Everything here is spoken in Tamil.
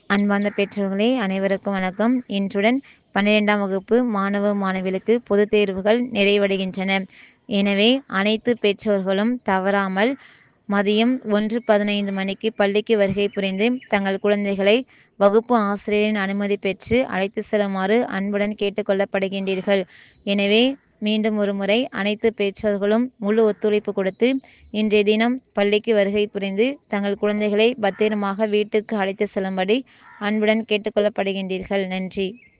அன்பார்ந்த பெற்றோர்களே அனைவருக்கும் வணக்கம் இன்றுடன் பன்னிரெண்டாம் வகுப்பு மாணவ மாணவிகளுக்கு பொதுத் தேர்வுகள் நிறைவடைகின்றன எனவே அனைத்து பெற்றோர்களும் தவறாமல் மதியம் ஒன்று பதினைந்து மணிக்கு பள்ளிக்கு வருகை புரிந்து தங்கள் குழந்தைகளை வகுப்பு ஆசிரியரின் அனுமதி பெற்று அழைத்து செல்லுமாறு அன்புடன் கேட்டுக்கொள்ளப்படுகின்றீர்கள் எனவே மீண்டும் ஒரு முறை அனைத்து பெற்றோர்களும் முழு ஒத்துழைப்பு கொடுத்து இன்றைய தினம் பள்ளிக்கு வருகை புரிந்து தங்கள் குழந்தைகளை பத்திரமாக வீட்டுக்கு அழைத்து செல்லும்படி அன்புடன் கேட்டுக்கொள்ளப்படுகின்றீர்கள் நன்றி